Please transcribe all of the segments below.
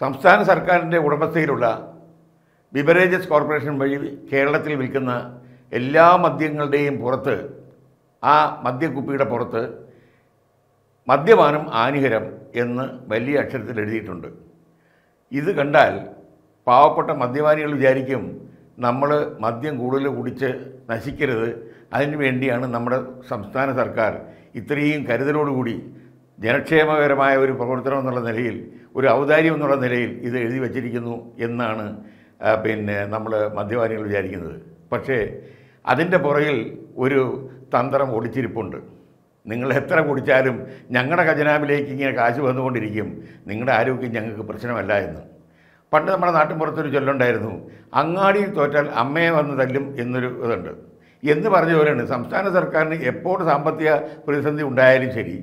സംസ്ഥാന സർക്കാരിൻ്റെ ഉടമസ്ഥയിലുള്ള beverages corporation വഴി കേരളത്തിൽ വിൽക്കുന്ന എല്ലാ മദ്യങ്ങളുടെയും പുറത്ത് ആ മദ്യക്കുപ്പിയുടെ പുറത്ത് മദ്യപാനം ഹാനികരം എന്ന് വലിയ അക്ഷരത്തിൽ എഴുതിയിട്ടുണ്ട് ഇത് കണ്ടാൽ പാവപ്പെട്ട മദ്യപാനികൾ വിചാരിക്കും നമ്മൾ മദ്യം കൂടുതൽ കുടിച്ച് നശിക്കരുത് അതിനു വേണ്ടിയാണ് നമ്മുടെ സംസ്ഥാന സർക്കാർ ഇത്രയും കരുതലോടുകൂടി ജനക്ഷേമകരമായ ഒരു പ്രവർത്തനം എന്നുള്ള നിലയിൽ ഒരു ഔദാര്യം എന്നുള്ള നിലയിൽ ഇത് എഴുതി വച്ചിരിക്കുന്നു എന്നാണ് ആ, പിന്നെ നമ്മൾ മദ്യപാനികൾ വിചാരിക്കുന്നത് പക്ഷേ അതിൻ്റെ പുറകിൽ ഒരു തന്ത്രം ഒളിച്ചിരിപ്പുണ്ട് നിങ്ങൾ എത്ര കുടിച്ചാലും ഞങ്ങളുടെ ഖജനാവിലേക്ക് ഇങ്ങനെ കാശ് വന്നുകൊണ്ടിരിക്കും നിങ്ങളുടെ ആരോഗ്യം ഞങ്ങൾക്ക് പ്രശ്നമല്ല എന്ന് പണ്ട് നമ്മുടെ നാട്ടിൻപുറത്തൊരു ചൊല്ലുണ്ടായിരുന്നു അങ്ങാടിയിൽ തോറ്റാൽ അമ്മയെ വന്ന് തല്ലും എന്നൊരു ഇതുണ്ട് എന്ന് പറഞ്ഞ പോലെയാണ് സംസ്ഥാന സർക്കാരിന് എപ്പോൾ സാമ്പത്തിക പ്രതിസന്ധി ഉണ്ടായാലും ശരി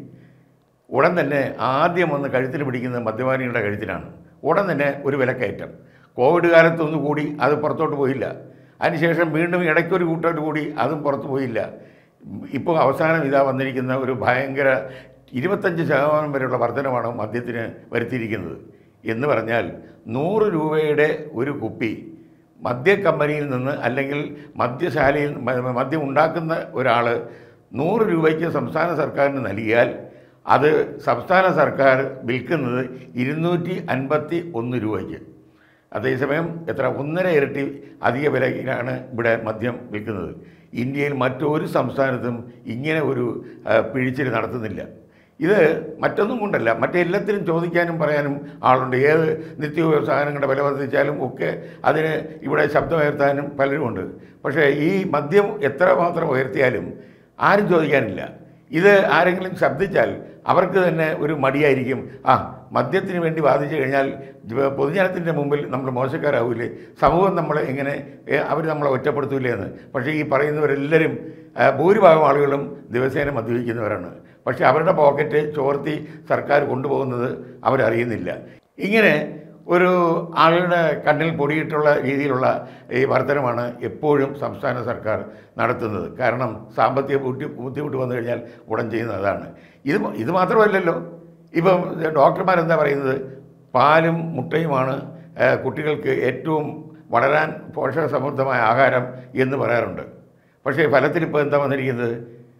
ഉടൻ തന്നെ ആദ്യം വന്ന് കഴുത്തിൽ പിടിക്കുന്നത് മദ്യപാനികളുടെ കഴുത്തിലാണ് ഉടൻ തന്നെ ഒരു വിലക്കയറ്റം കോവിഡ് കാലത്തൊന്നു കൂടി അത് പുറത്തോട്ട് പോയില്ല അതിനുശേഷം വീണ്ടും ഇടയ്ക്കൊരു കൂട്ടോട്ട് കൂടി അതും പുറത്തു പോയില്ല ഇപ്പോൾ അവസാനം ഇതാ വന്നിരിക്കുന്ന ഒരു ഭയങ്കര ഇരുപത്തഞ്ച് ശതമാനം വരെയുള്ള വർധനമാണ് മദ്യത്തിന് വരുത്തിയിരിക്കുന്നത് എന്ന് പറഞ്ഞാൽ നൂറ് രൂപയുടെ ഒരു കുപ്പി മദ്യ കമ്പനിയിൽ നിന്ന് അല്ലെങ്കിൽ മദ്യശാലയിൽ മ- മദ്യം ഉണ്ടാക്കുന്ന ഒരാൾ നൂറ് രൂപയ്ക്ക് സംസ്ഥാന സർക്കാരിന് നൽകിയാൽ അത് സംസ്ഥാന സർക്കാർ വിൽക്കുന്നത് ഇരുന്നൂറ്റി അൻപത്തി ഒന്ന് രൂപയ്ക്ക് അതേസമയം എത്ര ഒന്നര ഇരട്ടി അധിക വിലയിലാണ് ഇവിടെ മദ്യം വിൽക്കുന്നത് ഇന്ത്യയിൽ മറ്റൊരു സംസ്ഥാനത്തും ഇങ്ങനെ ഒരു ആ, പിഴിച്ചിൽ നടത്തുന്നില്ല ഇത് മറ്റൊന്നും കൊണ്ടല്ല മറ്റെല്ലാത്തിനും ചോദിക്കാനും പറയാനും ആളുണ്ട് ഏത് നിത്യോപയോഗ സാധനങ്ങളുടെ വില വർദ്ധിച്ചാലും ഒക്കെ അതിന് ഇവിടെ ശബ്ദമുയർത്താനും പലരുമുണ്ട് പക്ഷേ ഈ മദ്യം എത്ര മാത്രം ഉയർത്തിയാലും ആരും ചോദിക്കാനില്ല ഇത് ആരെങ്കിലും ശബ്ദിച്ചാൽ അവർക്ക് തന്നെ ഒരു മടിയായിരിക്കും ആ മദ്യത്തിന് വേണ്ടി വാദിച്ചു കഴിഞ്ഞാൽ ജ- പൊതുജനത്തിൻ്റെ മുമ്പിൽ നമ്മൾ മോശക്കാരാവില്ലേ സമൂഹം നമ്മളെ എങ്ങനെ അവർ നമ്മളെ ഒറ്റപ്പെടുത്തൂലേ എന്ന് പക്ഷേ ഈ പറയുന്നവരെല്ലാവരും ആ, ഭൂരിഭാഗം ആളുകളും ദിവസേന മദ്യപിക്കുന്നവരാണ് പക്ഷേ അവരുടെ പോക്കറ്റ് ചോർത്തി സർക്കാർ കൊണ്ടുപോകുന്നത് അവരറിയുന്നില്ല ഇങ്ങനെ ഒരു ആളുടെ കണ്ണിൽ പൊടിയിട്ടുള്ള രീതിയിലുള്ള ഈ വർധനമാണ് എപ്പോഴും സംസ്ഥാന സർക്കാർ നടത്തുന്നത് കാരണം സാമ്പത്തിക ബുദ്ധി ബുദ്ധിമുട്ട് വന്നു കഴിഞ്ഞാൽ ഉടൻ ചെയ്യുന്നത് അതാണ് ഇത് മ- ഇത് മാത്രമല്ലല്ലോ ഇപ്പം ഡോക്ടർമാരെന്താ പറയുന്നത് പാലും മുട്ടയുമാണ് ആ, കുട്ടികൾക്ക് ഏറ്റവും വളരാൻ പോഷകസമൃദ്ധമായ ആഹാരം എന്ന് പറയാറുണ്ട് പക്ഷേ ഫലത്തിൽ ഇപ്പോൾ എന്താ വന്നിരിക്കുന്നത്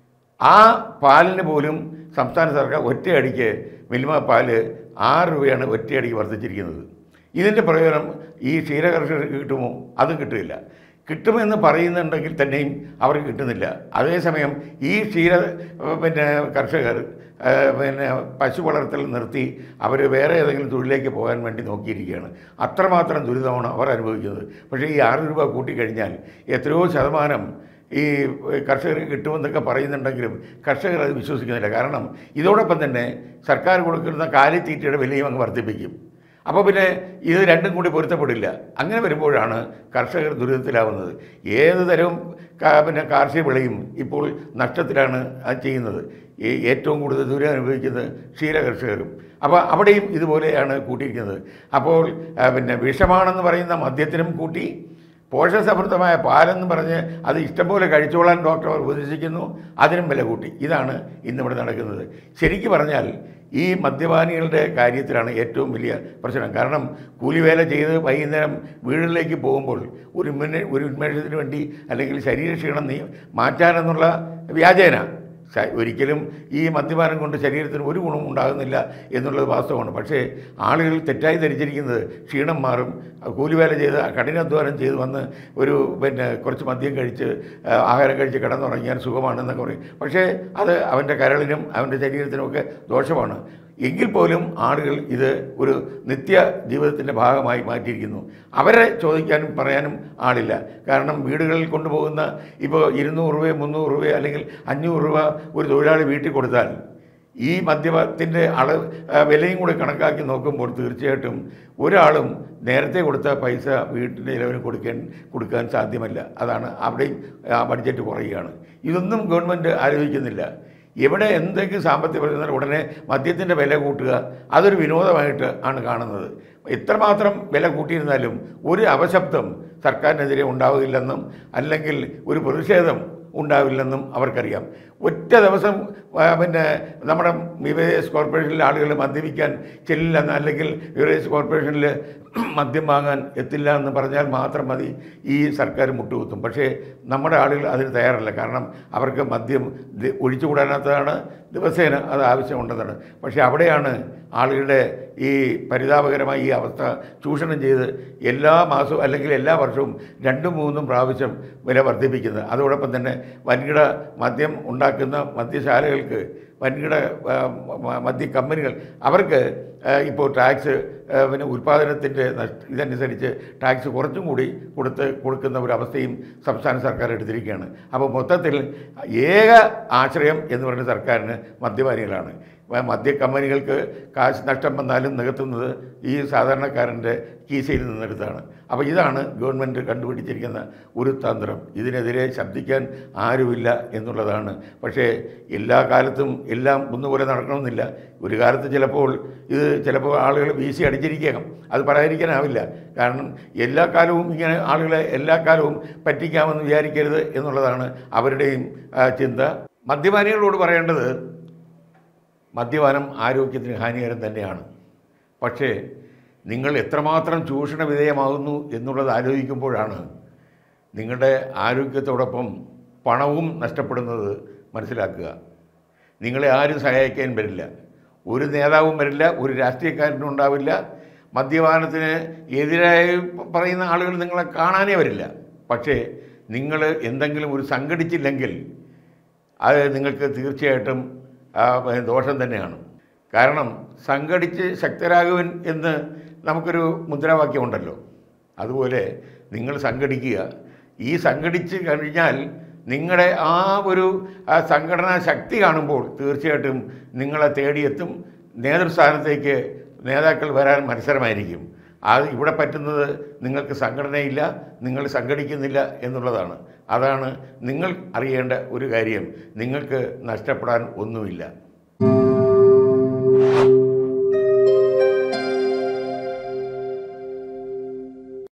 ആ പാലിന് പോലും സംസ്ഥാന സർക്കാർ ഒറ്റയടിക്ക് മിൽമ പാല് ആറ് രൂപയാണ് ഒറ്റയടിക്ക് വർദ്ധിച്ചിരിക്കുന്നത് ഇതിൻ്റെ പ്രയോജനം ഈ ക്ഷീരകർഷകർക്ക് കിട്ടുമോ അതും കിട്ടില്ല കിട്ടുമെന്ന് പറയുന്നുണ്ടെങ്കിൽ തന്നെയും അവർക്ക് കിട്ടുന്നില്ല അതേസമയം ഈ ക്ഷീര പിന്നെ കർഷകർ ആ, പിന്നെ പശു വളർത്തൽ നിർത്തി അവർ വേറെ ഏതെങ്കിലും തൊഴിലിലേക്ക് പോകാൻ വേണ്ടി നോക്കിയിരിക്കുകയാണ് അത്രമാത്രം ദുരിതമാണ് അവർ അനുഭവിക്കുന്നത് പക്ഷേ ഈ ആറ് രൂപ കൂട്ടിക്കഴിഞ്ഞാൽ എത്രയോ ശതമാനം ഈ കർഷകർക്ക് കിട്ടുമെന്നൊക്കെ പറയുന്നുണ്ടെങ്കിലും കർഷകർ അത് വിശ്വസിക്കുന്നില്ല കാരണം ഇതോടൊപ്പം തന്നെ സർക്കാർ കൊടുക്കുന്ന കാലിത്തീറ്റയുടെ വിലയും അങ്ങ് വർദ്ധിപ്പിക്കും അപ്പോൾ പിന്നെ ഇത് രണ്ടും കൂടി പൊരുത്തപ്പെടില്ല അങ്ങനെ വരുമ്പോഴാണ് കർഷകർ ദുരിതത്തിലാവുന്നത് ഏത് തരവും കാ- പിന്നെ കാർഷിക വിളയും ഇപ്പോൾ നഷ്ടത്തിലാണ് അത് ചെയ്യുന്നത് ഈ ഏറ്റവും കൂടുതൽ ദുരിതം അനുഭവിക്കുന്നത് ക്ഷീര കർഷകരും അപ്പോൾ അവിടെയും ഇതുപോലെയാണ് കൂട്ടിയിരിക്കുന്നത് അപ്പോൾ ആ, പിന്നെ വിഷമാണെന്ന് പറയുന്ന മദ്യത്തിനും കൂട്ടി പോഷകസമൃദ്ധമായ പാലെന്ന് പറഞ്ഞ് അത് ഇഷ്ടംപോലെ കഴിച്ചോളാൻ ഡോക്ടർ ഉപദേശിക്കുന്നു അതിനും വില കൂട്ടി ഇതാണ് ഇന്നിവിടെ നടക്കുന്നത് ശരിക്കു പറഞ്ഞാൽ ഈ മദ്യപാനികളുടെ കാര്യത്തിലാണ് ഏറ്റവും വലിയ പ്രശ്നം കാരണം കൂലിവേല ചെയ്ത് വൈകുന്നേരം വീടുകളിലേക്ക് പോകുമ്പോൾ ഒരു ഉന്മേ ഒരു ഉന്മേഷത്തിന് വേണ്ടി അല്ലെങ്കിൽ ശരീരക്ഷീണം നീ മാറ്റാനെന്നുള്ള വ്യാജേന ശ- ഒരിക്കലും ഈ മദ്യപാനം കൊണ്ട് ശരീരത്തിന് ഒരു ഗുണവും ഉണ്ടാകുന്നില്ല എന്നുള്ളത് വാസ്തവമാണ് പക്ഷേ ആളുകൾ തെറ്റായി ധരിച്ചിരിക്കുന്നത് ക്ഷീണം മാറും കൂലിവേല ചെയ്ത് കഠിനാധ്വാനം ചെയ്ത് വന്ന് ഒരു പിന്നെ കുറച്ച് മദ്യം കഴിച്ച് ആ, ആഹാരം കഴിച്ച് കിടന്നുറങ്ങിയാൽ സുഖമാണെന്നൊക്കെ പറയും പക്ഷേ അത് അവൻ്റെ കരളിനും അവൻ്റെ ശരീരത്തിനുമൊക്കെ ദോഷമാണ് എങ്കിൽ പോലും ആളുകൾ ഇത് ഒരു നിത്യ ജീവിതത്തിൻ്റെ ഭാഗമായി മാറ്റിയിരിക്കുന്നു അവരെ ചോദിക്കാനും പറയാനും ആളില്ല കാരണം വീടുകളിൽ കൊണ്ടുപോകുന്ന ഇപ്പോൾ ഇരുന്നൂറ് രൂപയോ മുന്നൂറ് രൂപയോ അല്ലെങ്കിൽ അഞ്ഞൂറ് രൂപ ഒരു തൊഴിലാളി വീട്ടിൽ കൊടുത്താൽ ഈ മദ്യപത്തിൻ്റെ അളവ് ആ, വിലയും കൂടി കണക്കാക്കി നോക്കുമ്പോൾ തീർച്ചയായിട്ടും ഒരാളും നേരത്തെ കൊടുത്ത പൈസ വീട്ടിൻ്റെ ചിലവിന് കൊടുക്കാൻ കൊടുക്കാൻ സാധ്യമല്ല അതാണ് അവിടെയും ആ, ബഡ്ജറ്റ് കുറയുകയാണ് ഇതൊന്നും ഗവൺമെൻറ് ആലോചിക്കുന്നില്ല എവിടെ എന്തെങ്കിലും സാമ്പത്തിക പ്രതിസന്ധി ഉടനെ മദ്യത്തിൻ്റെ വില കൂട്ടുക അതൊരു വിനോദമായിട്ട് ആണ് കാണുന്നത് എത്രമാത്രം വില കൂട്ടിയിരുന്നാലും ഒരു അപശബ്ദം സർക്കാരിനെതിരെ ഉണ്ടാവുകയില്ലെന്നും അല്ലെങ്കിൽ ഒരു പ്രതിഷേധം ഉണ്ടാവില്ലെന്നും അവർക്കറിയാം ഒറ്റ ദിവസം ആ, പിന്നെ നമ്മുടെ ബിവേസ് കോർപ്പറേഷനിലെ ആളുകൾ മദ്യപിക്കാൻ ചെല്ലില്ലെന്ന് അല്ലെങ്കിൽ ബിവേസ് കോർപ്പറേഷനിൽ മദ്യം വാങ്ങാൻ എത്തില്ല എന്ന് പറഞ്ഞാൽ മാത്രം മതി ഈ സർക്കാർ മുട്ടുകുത്തും പക്ഷേ നമ്മുടെ ആളുകൾ അതിന് തയ്യാറല്ല കാരണം അവർക്ക് മദ്യം ദി- ഒഴിച്ചുകൂടാനാത്തതാണ് ദിവസേന അത് ആവശ്യമുണ്ടെന്നാണ് പക്ഷേ അവിടെയാണ് ആളുകളുടെ ഈ പരിതാപകരമായ ഈ അവസ്ഥ ചൂഷണം ചെയ്ത് എല്ലാ മാസവും അല്ലെങ്കിൽ എല്ലാ വർഷവും രണ്ടും മൂന്നും പ്രാവശ്യം വില വർദ്ധിപ്പിക്കുന്നത് അതോടൊപ്പം തന്നെ വൻകിട മദ്യം ഉണ്ടാക്കുന്ന മദ്യശാലകൾക്ക് വൻകിട ആ, മ- മദ്യ കമ്പനികൾ അവർക്ക് ആ, ഇപ്പോൾ ടാക്സ് ആ, പിന്നെ ഉൽപ്പാദനത്തിൻ്റെ നഷ്ട- ഇതനുസരിച്ച് ടാക്സ് കുറച്ചും കൂടി കൊടുത്ത് കൊടുക്കുന്ന ഒരു അവസ്ഥയും സംസ്ഥാന സർക്കാർ എടുത്തിരിക്കുകയാണ് അപ്പോൾ മൊത്തത്തിൽ ഏക ആശ്രയം എന്ന് പറയുന്ന സർക്കാരിന് മദ്യപാനികളാണ് വ- മദ്യ കമ്പനികൾക്ക് കാശ് നഷ്ടം വന്നാലും നികത്തുന്നത് ഈ സാധാരണക്കാരൻ്റെ കീശയിൽ നിന്നെടുത്താണ് അപ്പോൾ ഇതാണ് ഗവൺമെൻറ് കണ്ടുപിടിച്ചിരിക്കുന്ന ഒരു തന്ത്രം ഇതിനെതിരെ ശബ്ദിക്കാൻ ആരുമില്ല എന്നുള്ളതാണ് പക്ഷേ എല്ലാ കാലത്തും എല്ലാം ഒന്നുപോലെ നടക്കണമെന്നില്ല ഒരു കാലത്ത് ചിലപ്പോൾ ഇത് ചിലപ്പോൾ ആളുകൾ വീശി അടിച്ചിരിക്കാം അത് പറയാതിരിക്കാനാവില്ല കാരണം എല്ലാ കാലവും ഇങ്ങനെ ആളുകളെ എല്ലാ കാലവും പറ്റിക്കാമെന്ന് വിചാരിക്കരുത് എന്നുള്ളതാണ് അവരുടെയും ആ, ചിന്ത മദ്യപാനികളോട് പറയേണ്ടത് മദ്യപാനം ആരോഗ്യത്തിന് ഹാനികരം തന്നെയാണ് പക്ഷേ നിങ്ങൾ എത്രമാത്രം ചൂഷണ വിധേയമാകുന്നു എന്നുള്ളത് ആലോചിക്കുമ്പോഴാണ് നിങ്ങളുടെ ആരോഗ്യത്തോടൊപ്പം പണവും നഷ്ടപ്പെടുന്നത് മനസ്സിലാക്കുക നിങ്ങളെ ആരും സഹായിക്കാൻ വരില്ല ഒരു നേതാവും വരില്ല ഒരു രാഷ്ട്രീയക്കാരനും ഉണ്ടാവില്ല മദ്യപാനത്തിന് എതിരായി പറയുന്ന ആളുകൾ നിങ്ങളെ കാണാനേ വരില്ല പക്ഷേ നിങ്ങൾ എന്തെങ്കിലും ഒരു സംഘടിച്ചില്ലെങ്കിൽ അത് നിങ്ങൾക്ക് തീർച്ചയായിട്ടും ആ, ദോഷം തന്നെയാണ് കാരണം സംഘടിച്ച് ശക്തരാകുവൻ എന്ന് നമുക്കൊരു മുദ്രാവാക്യമുണ്ടല്ലോ അതുപോലെ നിങ്ങൾ സംഘടിക്കുക ഈ സംഘടിച്ച് കഴിഞ്ഞാൽ നിങ്ങളുടെ ആ ഒരു ആ സംഘടനാ ശക്തി കാണുമ്പോൾ തീർച്ചയായിട്ടും നിങ്ങളെ തേടിയെത്തും നേതൃസ്ഥാനത്തേക്ക് നേതാക്കൾ വരാൻ മത്സരമായിരിക്കും അത് ഇവിടെ പറ്റുന്നത് നിങ്ങൾക്ക് സംഘടനയില്ല നിങ്ങൾ സംഘടിക്കുന്നില്ല എന്നുള്ളതാണ് അതാണ് നിങ്ങൾ അറിയേണ്ട ഒരു കാര്യം നിങ്ങൾക്ക് നഷ്ടപ്പെടാൻ ഒന്നുമില്ല